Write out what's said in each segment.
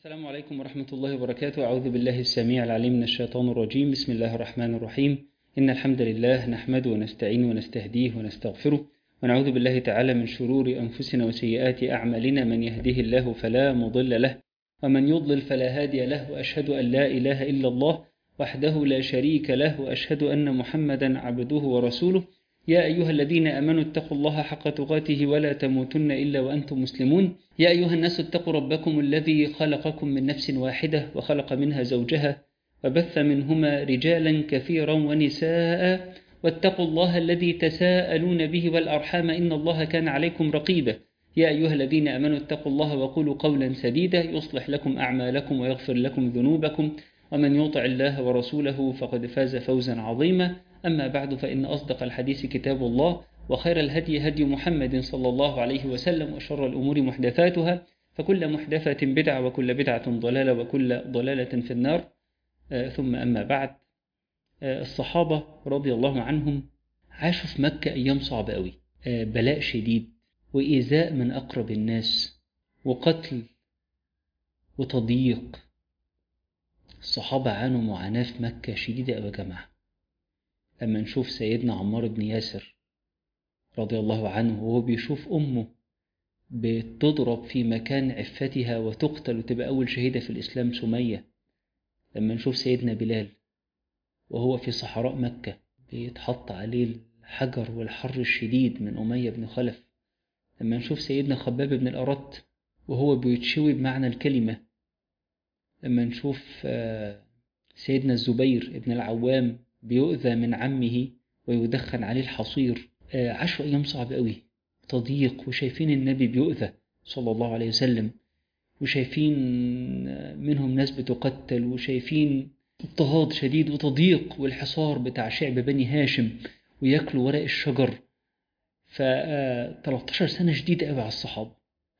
السلام عليكم ورحمة الله وبركاته أعوذ بالله السميع العليم من الشيطان الرجيم بسم الله الرحمن الرحيم إن الحمد لله نحمده ونستعين ونستهديه ونستغفره ونعوذ بالله تعالى من شرور أنفسنا وسيئات أعمالنا من يهده الله فلا مضل له ومن يضلل فلا هادي له وأشهد أن لا إله إلا الله وحده لا شريك له وأشهد أن محمدا عبده ورسوله يا أيها الذين آمنوا اتقوا الله حق تقاته ولا تموتن إلا وأنتم مسلمون يا أيها الناس اتقوا ربكم الذي خلقكم من نفس واحدة وخلق منها زوجها وبث منهما رجالا كثيرا ونساء واتقوا الله الذي تساءلون به والأرحام إن الله كان عليكم رقيبا يا أيها الذين آمنوا اتقوا الله وقولوا قولا سديدا يصلح لكم أعمالكم ويغفر لكم ذنوبكم ومن يطع الله ورسوله فقد فاز فوزا عظيما أما بعد فإن أصدق الحديث كتاب الله وخير الهدي هدي محمد صلى الله عليه وسلم وشر الأمور محدثاتها فكل محدثة بدعة وكل بدعة ضلالة وكل ضلالة في النار آه ثم أما بعد آه الصحابة رضي الله عنهم عاشوا في مكة أيام صعبة أوي آه بلاء شديد وإيذاء من أقرب الناس وقتل وتضييق الصحابة عانوا معاناة في مكة شديدة أوي يا جماعة لما نشوف سيدنا عمار بن ياسر رضي الله عنه وهو بيشوف أمه بتضرب في مكان عفتها وتقتل وتبقى أول شهيدة في الإسلام سمية لما نشوف سيدنا بلال وهو في صحراء مكة بيتحط عليه الحجر والحر الشديد من أمية بن خلف لما نشوف سيدنا خباب بن الأرت وهو بيتشوي بمعنى الكلمة لما نشوف سيدنا الزبير بن العوام بيؤذى من عمه ويدخن عليه الحصير عاشوا أيام صعبة قوي تضييق وشايفين النبي بيؤذى صلى الله عليه وسلم وشايفين منهم ناس بتقتل وشايفين اضطهاد شديد وتضييق والحصار بتاع شعب بني هاشم وياكلوا ورق الشجر ف 13 سنة شديدة قوي على الصحابة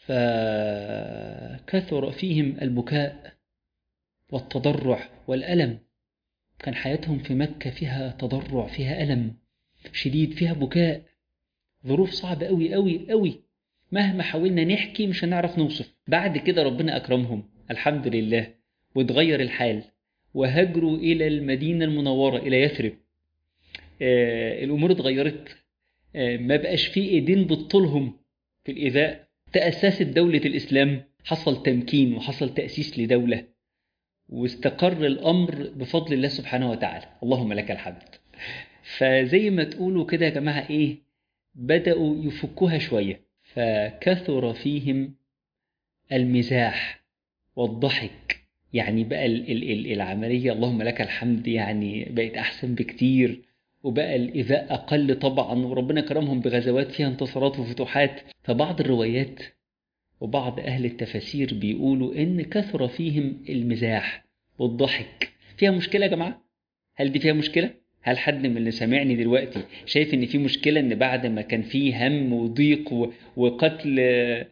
فكثر فيهم البكاء والتضرع والألم كان حياتهم في مكة فيها تضرع فيها ألم شديد فيها بكاء ظروف صعبة أوي أوي أوي مهما حاولنا نحكي مش هنعرف نوصف بعد كده ربنا أكرمهم الحمد لله وتغير الحال وهاجروا إلى المدينة المنورة إلى يثرب آه الأمور اتغيرت آه ما بقاش في إيدين بتطولهم في الإيذاء تأسست دولة الإسلام حصل تمكين وحصل تأسيس لدولة واستقر الأمر بفضل الله سبحانه وتعالى اللهم لك الحمد فزي ما تقولوا كده يا جماعة إيه بدأوا يفكوها شوية فكثر فيهم المزاح والضحك يعني بقى ال ال ال العملية اللهم لك الحمد يعني بقت أحسن بكتير وبقى الإيذاء أقل طبعا وربنا كرمهم بغزوات فيها انتصارات وفتوحات فبعض الروايات وبعض أهل التفاسير بيقولوا إن كثر فيهم المزاح والضحك فيها مشكلة يا جماعة؟ هل دي فيها مشكلة؟ هل حد من اللي سامعني دلوقتي شايف إن في مشكلة إن بعد ما كان فيه هم وضيق وقتل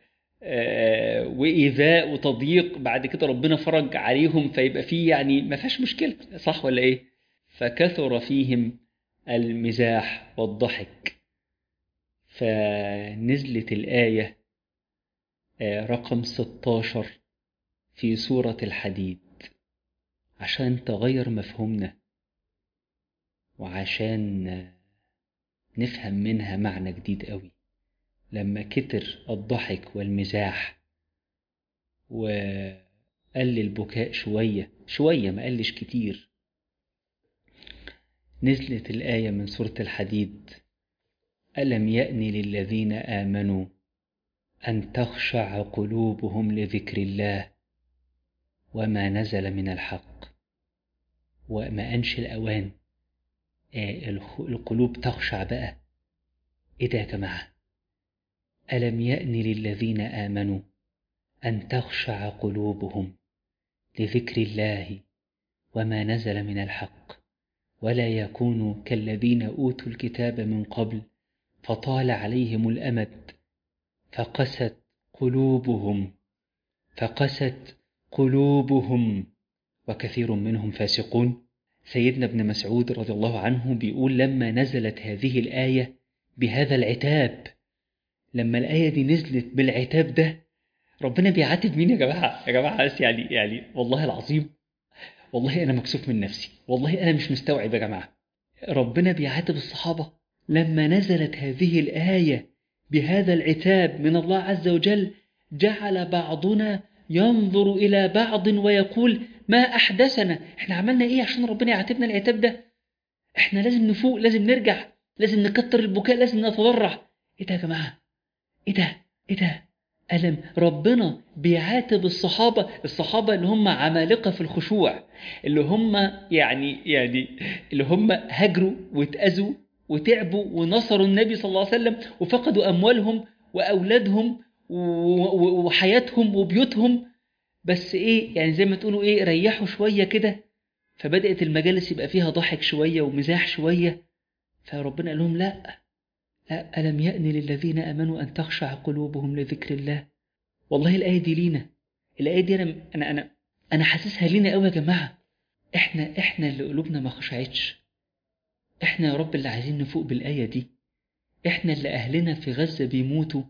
وإيذاء وتضييق بعد كده ربنا فرج عليهم فيبقى فيه يعني ما فيهاش مشكلة صح ولا إيه؟ فكثر فيهم المزاح والضحك فنزلت الآية رقم 16 في سورة الحديد عشان تغير مفهومنا وعشان نفهم منها معنى جديد قوي لما كتر الضحك والمزاح وقل البكاء شوية شوية ما قلش كتير نزلت الآية من سورة الحديد ألم يأن للذين آمنوا أن تخشع قلوبهم لذكر الله وما نزل من الحق وما أنش الأوان آه القلوب تخشع بقى إيه ده يا جماعة ألم يأن للذين آمنوا أن تخشع قلوبهم لذكر الله وما نزل من الحق ولا يكونوا كالذين أوتوا الكتاب من قبل فطال عليهم الأمد فقست قلوبهم فقست قلوبهم وكثير منهم فاسقون سيدنا ابن مسعود رضي الله عنه بيقول لما نزلت هذه الآية بهذا العتاب لما الآية دي نزلت بالعتاب ده ربنا بيعاتب مين يا جماعه يا جماعه بس يعني يعني والله العظيم والله انا مكسوف من نفسي والله انا مش مستوعب يا جماعه ربنا بيعاتب الصحابه لما نزلت هذه الايه بهذا العتاب من الله عز وجل جعل بعضنا ينظر الى بعض ويقول ما احدثنا احنا عملنا ايه عشان ربنا يعاتبنا العتاب ده احنا لازم نفوق لازم نرجع لازم نكتر البكاء لازم نتضرع ايه ده يا جماعه ايه ده ايه ده ألم ربنا بيعاتب الصحابة الصحابة اللي هم عمالقة في الخشوع اللي هم يعني يعني اللي هم هجروا واتأذوا وتعبوا ونصروا النبي صلى الله عليه وسلم وفقدوا أموالهم وأولادهم وحياتهم وبيوتهم بس إيه يعني زي ما تقولوا إيه ريحوا شوية كده فبدأت المجالس يبقى فيها ضحك شوية ومزاح شوية فربنا قال لهم لأ لا ألم يأن للذين آمنوا أن تخشع قلوبهم لذكر الله والله الآية دي لينا الآية دي أنا أنا أنا أنا حاسسها لينا قوي يا جماعة إحنا إحنا اللي قلوبنا ما خشعتش إحنا يا رب اللي عايزين نفوق بالآية دي إحنا اللي أهلنا في غزة بيموتوا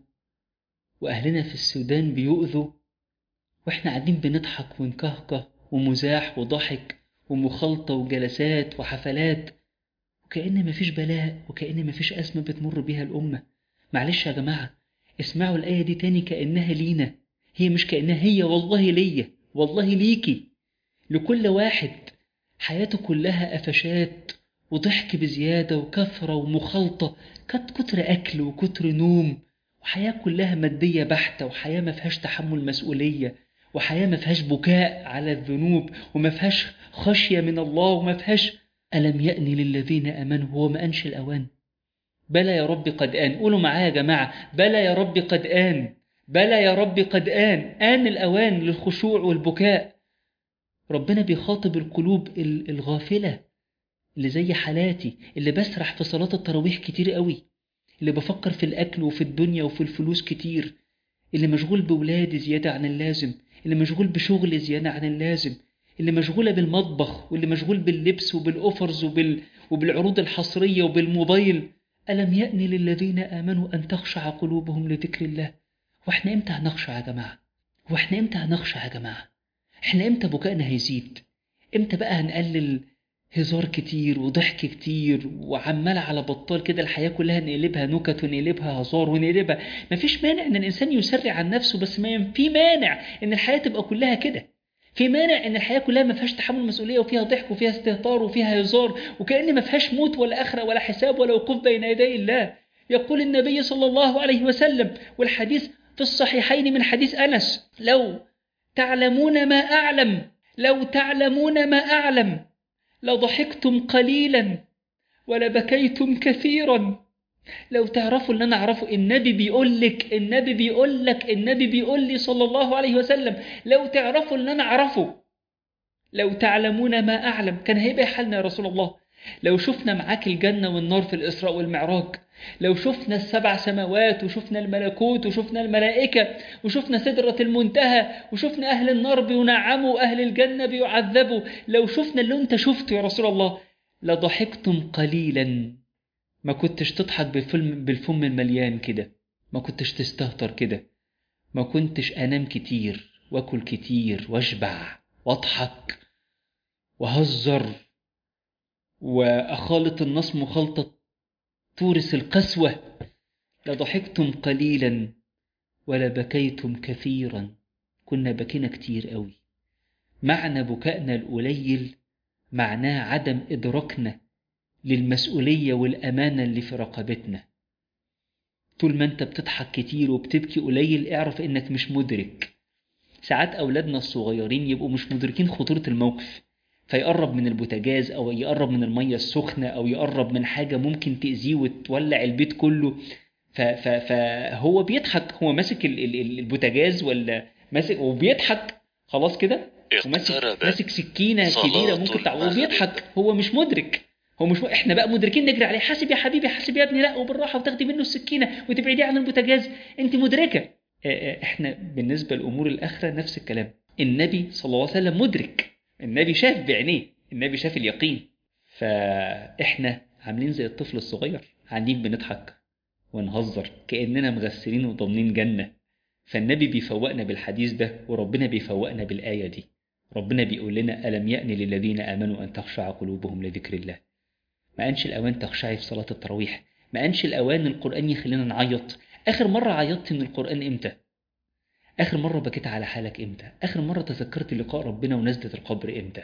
وأهلنا في السودان بيؤذوا وإحنا قاعدين بنضحك ونكهكه ومزاح وضحك ومخالطة وجلسات وحفلات وكأن مفيش بلاء وكأن مفيش أزمة بتمر بيها الأمة معلش يا جماعة اسمعوا الآية دي تاني كأنها لينا هي مش كأنها هي والله ليا والله ليكي لكل واحد حياته كلها قفشات وضحك بزيادة وكثرة ومخالطة كانت كتر أكل وكتر نوم وحياة كلها مادية بحتة وحياة ما فيهاش تحمل مسؤولية وحياة ما فيهاش بكاء على الذنوب وما فيهاش خشية من الله وما فيهاش ألم يأن للذين آمنوا هو ما أنش الأوان بلى يا رب قد آن قولوا معايا يا جماعة بلى يا رب قد آن بلى يا رب قد آن آن الأوان للخشوع والبكاء ربنا بيخاطب القلوب الغافلة اللي زي حالاتي اللي بسرح في صلاة التراويح كتير قوي اللي بفكر في الأكل وفي الدنيا وفي الفلوس كتير اللي مشغول بولادي زيادة عن اللازم اللي مشغول بشغل زيادة عن اللازم اللي مشغولة بالمطبخ واللي مشغول باللبس وبالأوفرز وبال... وبالعروض الحصرية وبالموبايل ألم يأن للذين آمنوا أن تخشع قلوبهم لذكر الله وإحنا إمتى هنخشع يا جماعة وإحنا إمتى هنخشع يا جماعة إحنا إمتى بكائنا هيزيد إمتى بقى هنقلل هزار كتير وضحك كتير وعمال على بطال كده الحياة كلها نقلبها نكت ونقلبها هزار ونقلبها مفيش مانع ان الانسان يسرع عن نفسه بس ما في مانع ان الحياة تبقى كلها كده في مانع ان الحياه كلها ما فيهاش تحمل مسؤوليه وفيها ضحك وفيها استهتار وفيها هزار وكأن ما فيهاش موت ولا اخره ولا حساب ولا وقوف بين يدي الله يقول النبي صلى الله عليه وسلم والحديث في الصحيحين من حديث انس لو تعلمون ما اعلم لو تعلمون ما اعلم لضحكتم قليلا ولبكيتم كثيرا لو تعرفوا اللي انا اعرفه النبي بيقول لك النبي بيقول لك النبي بيقول لي صلى الله عليه وسلم لو تعرفوا اللي انا اعرفه لو تعلمون ما اعلم كان هيبقى حالنا يا رسول الله لو شفنا معاك الجنة والنار في الإسراء والمعراج لو شفنا السبع سماوات وشفنا الملكوت وشفنا الملائكة وشفنا سدرة المنتهى وشفنا أهل النار بينعموا وأهل الجنة بيعذبوا لو شفنا اللي أنت شفته يا رسول الله لضحكتم قليلا ما كنتش تضحك بالفم بالفم المليان كده ما كنتش تستهتر كده ما كنتش انام كتير واكل كتير واشبع واضحك وهزر واخالط الناس مخالطة تورث القسوة لضحكتم قليلا ولا بكيتم كثيرا كنا بكينا كتير قوي معنى بكائنا القليل معناه عدم إدراكنا للمسؤولية والأمانة اللي في رقبتنا طول ما انت بتضحك كتير وبتبكي قليل اعرف انك مش مدرك ساعات أولادنا الصغيرين يبقوا مش مدركين خطورة الموقف فيقرب من البوتاجاز أو يقرب من المية السخنة أو يقرب من حاجة ممكن تأذيه وتولع البيت كله فهو بيضحك هو ماسك البوتاجاز ولا ماسك وبيضحك خلاص كده وماسك ماسك سكينة كبيرة ممكن تعور وبيضحك هو مش مدرك هو مش احنا بقى مدركين نجري عليه حاسب يا حبيبي حاسب يا ابني لا وبالراحه وتاخدي منه السكينه وتبعديه عن البوتاجاز انت مدركه احنا بالنسبه لامور الاخره نفس الكلام النبي صلى الله عليه وسلم مدرك النبي شاف بعينيه النبي شاف اليقين فاحنا عاملين زي الطفل الصغير قاعدين بنضحك ونهزر كاننا مغسلين وضامنين جنه فالنبي بيفوقنا بالحديث ده وربنا بيفوقنا بالآية دي ربنا بيقول لنا ألم يأن للذين آمنوا أن تخشع قلوبهم لذكر الله ما أنش الأوان تخشعي في صلاة التراويح ما أنش الأوان القرآن يخلينا نعيط آخر مرة عيطت من القرآن إمتى آخر مرة بكيت على حالك إمتى آخر مرة تذكرت لقاء ربنا ونزلة القبر إمتى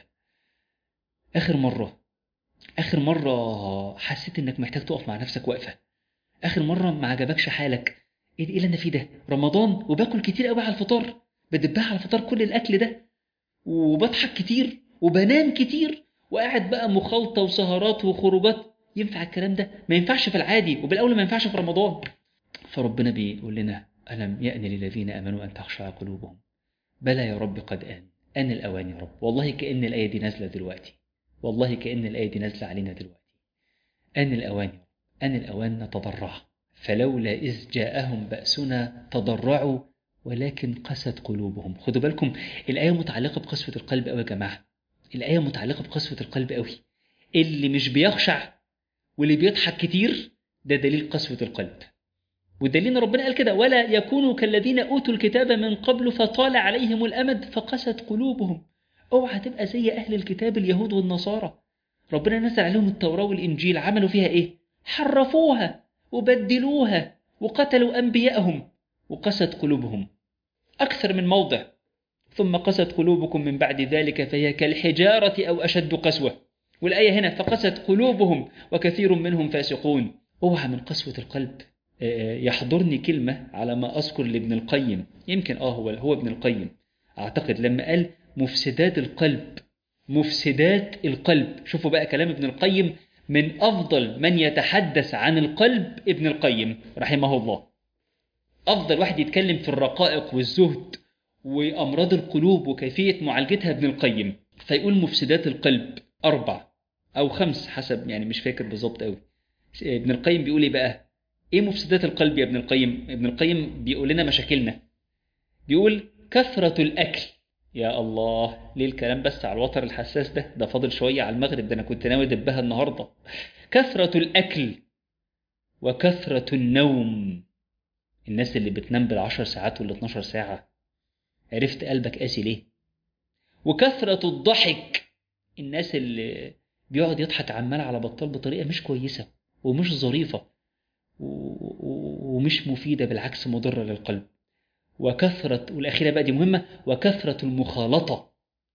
آخر مرة آخر مرة حسيت إنك محتاج تقف مع نفسك وقفة آخر مرة ما عجبكش حالك إيه إيه اللي أنا فيه ده رمضان وباكل كتير قوي على الفطار بدبها على الفطار كل الأكل ده وبضحك كتير وبنام كتير وقاعد بقى مخالطة وسهرات وخروجات ينفع الكلام ده ما ينفعش في العادي وبالأول ما ينفعش في رمضان فربنا بيقول لنا ألم يأن للذين آمنوا أن تخشع قلوبهم بلى يا رب قد آن آن الأوان يا رب والله كأن الآية دي نازلة دلوقتي والله كأن الآية دي نازلة علينا دلوقتي آن الأوان يا رب آن الأوان نتضرع فلولا إذ جاءهم بأسنا تضرعوا ولكن قست قلوبهم خدوا بالكم الآية متعلقة بقسوة القلب أوي يا جماعة الآية متعلقة بقسوة القلب أوي اللي مش بيخشع واللي بيضحك كتير ده دليل قسوة القلب والدليل ان ربنا قال كده ولا يكونوا كالذين اوتوا الكتاب من قبل فطال عليهم الامد فقست قلوبهم اوعى تبقى زي اهل الكتاب اليهود والنصارى ربنا نزل عليهم التوراه والانجيل عملوا فيها ايه حرفوها وبدلوها وقتلوا انبياءهم وقست قلوبهم اكثر من موضع ثم قست قلوبكم من بعد ذلك فهي كالحجاره او اشد قسوه والايه هنا فقست قلوبهم وكثير منهم فاسقون اوعى من قسوه القلب يحضرني كلمة على ما أذكر لابن القيم يمكن آه هو هو ابن القيم أعتقد لما قال مفسدات القلب مفسدات القلب شوفوا بقى كلام ابن القيم من أفضل من يتحدث عن القلب ابن القيم رحمه الله أفضل واحد يتكلم في الرقائق والزهد وأمراض القلوب وكيفية معالجتها ابن القيم فيقول مفسدات القلب أربع أو خمس حسب يعني مش فاكر بالظبط قوي ابن القيم بيقول إيه بقى ايه مفسدات القلب يا ابن القيم ابن القيم بيقول لنا مشاكلنا بيقول كثرة الأكل يا الله ليه الكلام بس على الوتر الحساس ده ده فاضل شوية على المغرب ده أنا كنت ناوي أدبها النهاردة كثرة الأكل وكثرة النوم الناس اللي بتنام بالعشر ساعات وال 12 ساعة عرفت قلبك قاسي ليه وكثرة الضحك الناس اللي بيقعد يضحك عمال على بطال بطريقة مش كويسة ومش ظريفة ومش مفيدة بالعكس مضرة للقلب وكثرة والأخيرة بقى دي مهمة وكثرة المخالطة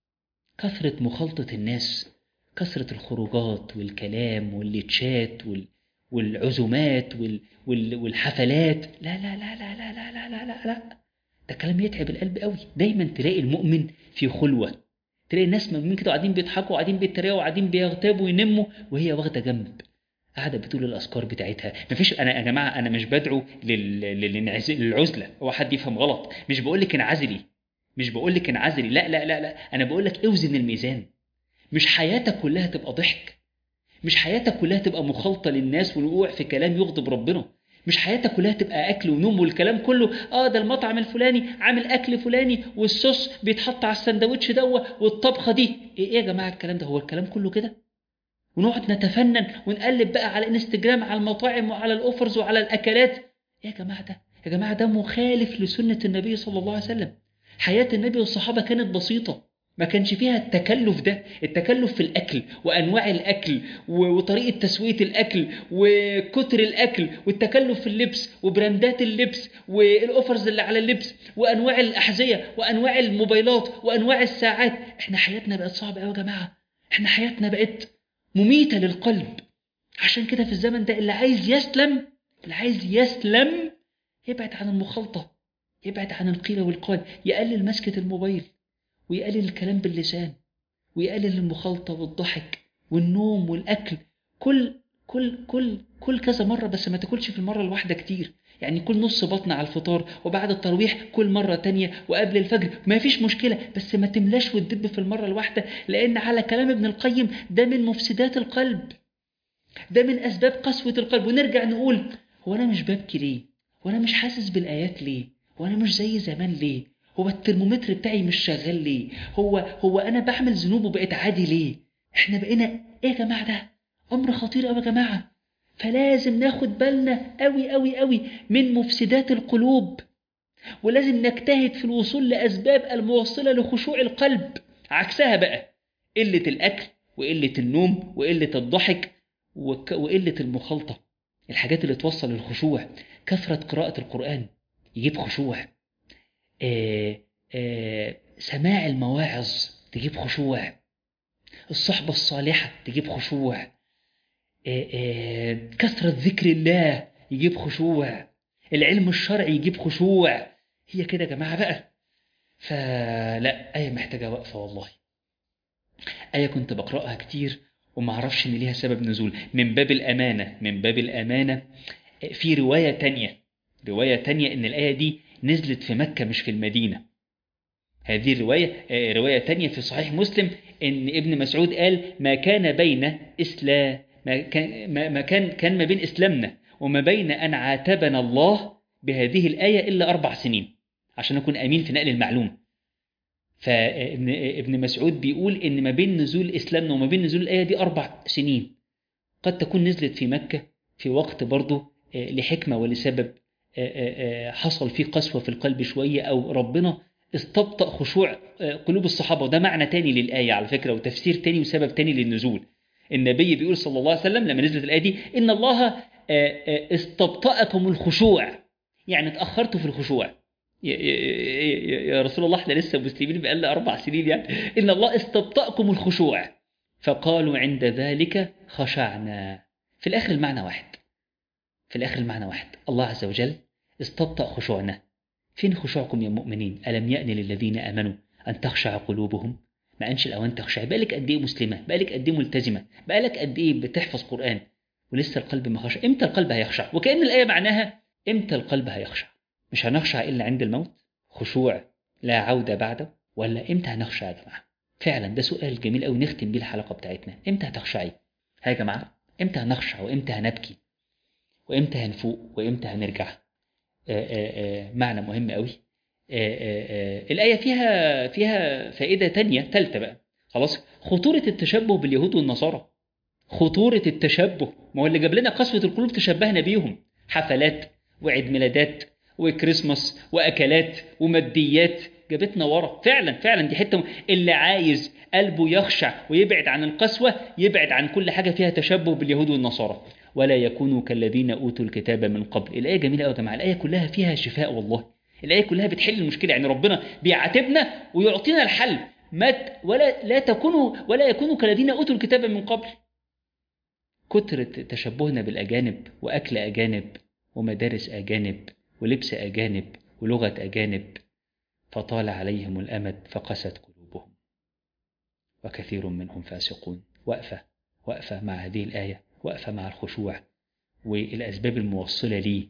كثرة مخالطة الناس كثرة الخروجات والكلام والليتشات وال... والعزومات وال... وال... والحفلات لا لا لا لا لا لا لا لا لا لا ده كلام يتعب القلب قوي دايما تلاقي المؤمن في خلوة تلاقي الناس مؤمنين كده قاعدين بيضحكوا وقاعدين بيتريقوا وقاعدين بيغتابوا وينموا وهي واخدة جنب قاعده بتقول الاذكار بتاعتها مفيش انا يا جماعه انا مش بدعو لل... للعزله هو حد يفهم غلط مش بقول لك انعزلي مش بقول لك انعزلي لا لا لا لا انا بقول لك اوزن الميزان مش حياتك كلها تبقى ضحك مش حياتك كلها تبقى مخالطه للناس والوقوع في كلام يغضب ربنا مش حياتك كلها تبقى اكل ونوم والكلام كله اه ده المطعم الفلاني عامل اكل فلاني والصوص بيتحط على السندوتش دوه والطبخه دي ايه يا جماعه الكلام ده هو الكلام كله كده ونقعد نتفنن ونقلب بقى على انستجرام على المطاعم وعلى الاوفرز وعلى الاكلات يا جماعه ده يا جماعه ده مخالف لسنه النبي صلى الله عليه وسلم حياه النبي والصحابه كانت بسيطه ما كانش فيها التكلف ده التكلف في الاكل وانواع الاكل وطريقه تسويه الاكل وكتر الاكل والتكلف في اللبس وبراندات اللبس والاوفرز اللي على اللبس وانواع الاحذيه وانواع الموبايلات وانواع الساعات احنا حياتنا بقت صعبه قوي يا جماعه احنا حياتنا بقت مميتة للقلب عشان كده في الزمن ده اللي عايز يسلم اللي عايز يسلم يبعد عن المخالطة يبعد عن القيل والقال يقلل مسكة الموبايل ويقلل الكلام باللسان ويقلل المخالطة والضحك والنوم والأكل كل كل كل كل كذا مرة بس ما تاكلش في المرة الواحدة كتير يعني كل نص بطن على الفطار وبعد الترويح كل مرة تانية وقبل الفجر ما فيش مشكلة بس ما تملاش وتدب في المرة الواحدة لأن على كلام ابن القيم ده من مفسدات القلب ده من أسباب قسوة القلب ونرجع نقول هو أنا مش ببكي ليه وأنا مش حاسس بالآيات ليه وأنا مش زي زمان ليه هو الترمومتر بتاعي مش شغال ليه هو هو أنا بعمل ذنوب وبقيت عادي ليه احنا بقينا ايه يا جماعة ده أمر خطير قوي يا جماعة فلازم ناخد بالنا قوي قوي قوي من مفسدات القلوب ولازم نجتهد في الوصول لأسباب الموصلة لخشوع القلب عكسها بقى قلة الأكل وقلة النوم وقلة الضحك وك- وقلة المخالطة الحاجات اللي توصل للخشوع كثرة قراءة القرآن يجيب خشوع آه آه سماع المواعظ تجيب خشوع الصحبة الصالحة تجيب خشوع آه آه كثرة ذكر الله يجيب خشوع العلم الشرعي يجيب خشوع هي كده يا جماعة بقى فلا آية محتاجة وقفة والله آية كنت بقرأها كتير وما اعرفش ان ليها سبب نزول من باب الأمانة من باب الأمانة في رواية تانية رواية تانية ان الآية دي نزلت في مكة مش في المدينة هذه الرواية آه، رواية تانية في صحيح مسلم ان ابن مسعود قال ما كان بين إسلام ما كان ما ما كان كان ما بين إسلامنا وما بين أن عاتبنا الله بهذه الآية إلا أربع سنين عشان أكون أمين في نقل المعلومة فابن ابن مسعود بيقول ان ما بين نزول اسلامنا وما بين نزول الايه دي اربع سنين قد تكون نزلت في مكه في وقت برضه آه، لحكمه ولسبب آه، آه، آه، حصل فيه قسوه في القلب شويه او ربنا استبطأ خشوع آه، قلوب الصحابه وده معنى تاني للايه على فكره وتفسير تاني وسبب تاني للنزول النبي بيقول صلى الله عليه وسلم لما نزلت الايه دي ان الله آه، آه، استبطأكم الخشوع يعني اتاخرتوا في الخشوع يا- يا يا- يا رسول الله احنا لسه مسلمين بقالنا اربع سنين يعني ان الله استبطأكم الخشوع فقالوا عند ذلك خشعنا في الاخر المعنى واحد في الاخر المعنى واحد الله عز وجل استبطأ خشوعنا فين خشوعكم يا مؤمنين ألم يأن للذين آمنوا أن تخشع قلوبهم ما أنش الأوان تخشع بقالك قد إيه مسلمة بقالك قد إيه ملتزمة بقالك قد إيه بتحفظ قرآن ولسه القلب ما خشع إمتى القلب هيخشع وكأن الآية معناها إمتى القلب هيخشع مش هنخشع إلا عند الموت خشوع لا عودة بعده ولا إمتى هنخشع يا جماعة فعلا ده سؤال جميل أوي نختم بيه الحلقة بتاعتنا إمتى هتخشعي ها يا جماعة إمتى هنخشع وإمتى هنبكي وإمتى هنفوق وإمتى هنرجع آآ آآ معنى مهم قوي آآ الآية فيها فيها فائدة تانية تالتة بقى خلاص خطورة التشبه باليهود والنصارى خطورة التشبه ما هو اللي جاب لنا قسوة القلوب تشبهنا بيهم حفلات وعيد ميلادات وكريسماس وأكلات وماديات جابتنا ورا فعلا فعلا دي حتة اللي عايز قلبه يخشع ويبعد عن القسوة يبعد عن كل حاجة فيها تشبه باليهود والنصارى ولا يكونوا كالذين أوتوا الكتاب من قبل الآية جميلة قوي يا جماعة الآية كلها فيها شفاء والله الآية كلها بتحل المشكلة يعني ربنا بيعاتبنا ويعطينا الحل ما ولا لا تكونوا ولا يكونوا كالذين أوتوا الكتاب من قبل كترة تشبهنا بالأجانب وأكل أجانب ومدارس أجانب ولبس أجانب ولغة أجانب فطال عليهم الأمد فقست قلوبهم وكثير منهم فاسقون وقفة وقفة مع هذه الآية وقفة مع الخشوع والأسباب الموصلة ليه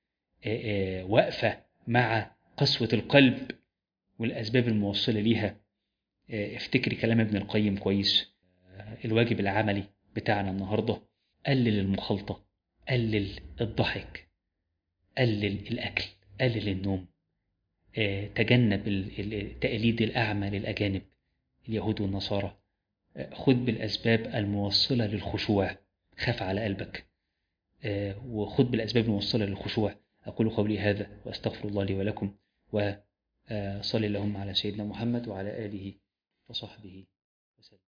وقفة مع قسوة القلب والأسباب الموصلة ليها افتكري كلام ابن القيم كويس الواجب العملي بتاعنا النهاردة قلل المخالطة قلل الضحك قلل الأكل قلل النوم تجنب التقليد الأعمى للأجانب اليهود والنصارى خذ بالأسباب الموصلة للخشوع خاف على قلبك وخذ بالأسباب الموصلة للخشوع أقول قولي هذا وأستغفر الله لي ولكم وصلي اللهم على سيدنا محمد وعلى آله وصحبه وسلم